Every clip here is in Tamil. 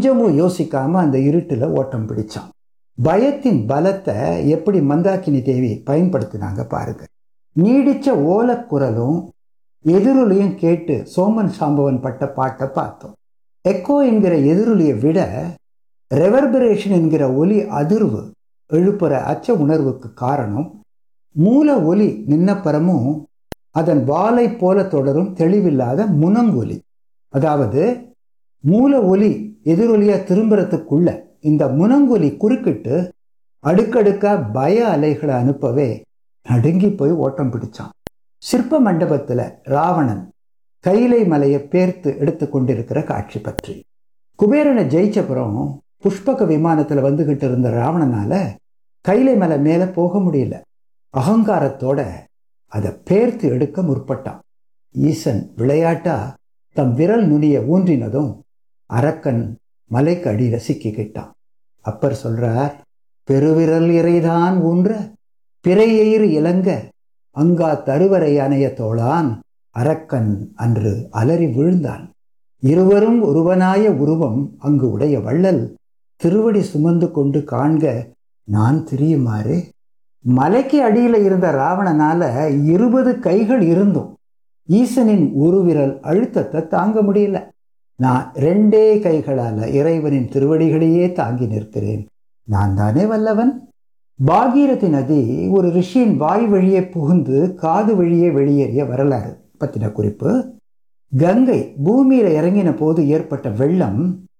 கொஞ்சமும் யோசிக்காம அந்த இருட்டில் ஓட்டம் பிடிச்சான் பயத்தின் பலத்தை எப்படி மந்தாக்கினி தேவி பயன்படுத்தினாங்க பாருங்க நீடிச்ச ஓலக்குரலும் எதிரொலியும் கேட்டு சோமன் சாம்பவன் பட்ட பாட்டை பார்த்தோம் எக்கோ என்கிற எதிரொலியை விட ரெவர்பரேஷன் என்கிற ஒலி அதிர்வு எழுப்புற அச்ச உணர்வுக்கு காரணம் மூல ஒலி நின்னப்பறமும் அதன் வாலை போல தொடரும் தெளிவில்லாத முனங்கொலி அதாவது மூல ஒலி எதிரொலியா திரும்புறதுக்குள்ள இந்த முனங்கொலி குறுக்கிட்டு அடுக்கடுக்கா பய அலைகளை அனுப்பவே நடுங்கி போய் ஓட்டம் பிடிச்சான் சிற்ப மண்டபத்துல ராவணன் கைலை மலையை பேர்த்து எடுத்து கொண்டிருக்கிற காட்சி பற்றி குபேரனை ஜெயிச்சப்புறம் புஷ்பக விமானத்துல வந்துகிட்டு இருந்த ராவணனால கைலை மலை மேல போக முடியல அகங்காரத்தோட அதை பேர்த்து எடுக்க முற்பட்டான் ஈசன் விளையாட்டா தம் விரல் நுனிய ஊன்றினதும் அரக்கன் மலைக்கு அடியில சிக்கிக்கிட்டான் அப்பர் சொல்றார் பெருவிரல் இறைதான் ஊன்ற பிறையெயிறு இளங்க அங்கா தருவரை அணைய தோளான் அரக்கன் அன்று அலறி விழுந்தான் இருவரும் ஒருவனாய உருவம் அங்கு உடைய வள்ளல் திருவடி சுமந்து கொண்டு காண்க நான் திரியுமாறு மலைக்கு அடியில இருந்த ராவணனால இருபது கைகள் இருந்தும் ஈசனின் ஒரு விரல் அழுத்தத்தை தாங்க முடியல நான் ரெண்டே கைகளால இறைவனின் திருவடிகளையே தாங்கி நிற்கிறேன் நான் தானே வல்லவன் பாகீரதி நதி ஒரு ரிஷியின் வாய் வழியே புகுந்து காது வழியே வெளியேறிய வரலாறு பத்தின குறிப்பு கங்கை பூமியில இறங்கின போது ஏற்பட்ட வெள்ளம்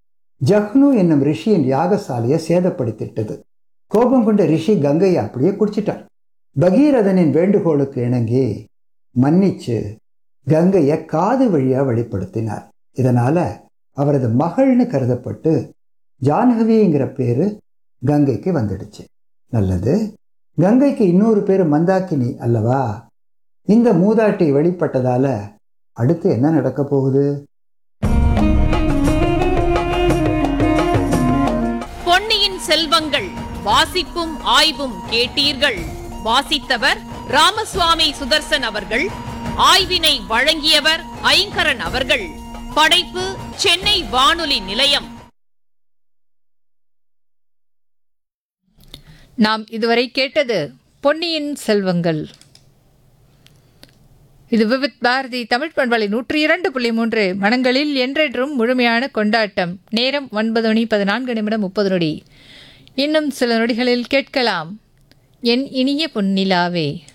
ஜஹ்னு என்னும் ரிஷியின் யாகசாலையை சேதப்படுத்திட்டது கோபம் கொண்ட ரிஷி கங்கையை அப்படியே குடிச்சிட்டார் பகீரதனின் வேண்டுகோளுக்கு இணங்கி மன்னிச்சு கங்கையை காது வழியா வெளிப்படுத்தினார் இதனால அவரது மகள்னு கருதப்பட்டு ஜான்ஹவிங்கிற பேரு கங்கைக்கு வந்துடுச்சு நல்லது கங்கைக்கு இன்னொரு பேர் மந்தாக்கினி அல்லவா இந்த மூதாட்டி வெளிப்பட்டதால அடுத்து என்ன நடக்க போகுது பொன்னியின் செல்வங்கள் வாசிப்பும் ஆய்வும் கேட்டீர்கள் வாசித்தவர் ராமசுவாமி சுதர்சன் அவர்கள் ஆய்வினை வழங்கியவர் ஐங்கரன் அவர்கள் படைப்பு சென்னை வானொலி நிலையம் நாம் இதுவரை கேட்டது பொன்னியின் செல்வங்கள் இது விவித் பாரதி தமிழ் பண்பலை நூற்றி இரண்டு புள்ளி மூன்று மனங்களில் என்றென்றும் முழுமையான கொண்டாட்டம் நேரம் ஒன்பது மணி பதினான்கு நிமிடம் முப்பது நொடி இன்னும் சில நொடிகளில் கேட்கலாம் என் இனிய பொன்னிலாவே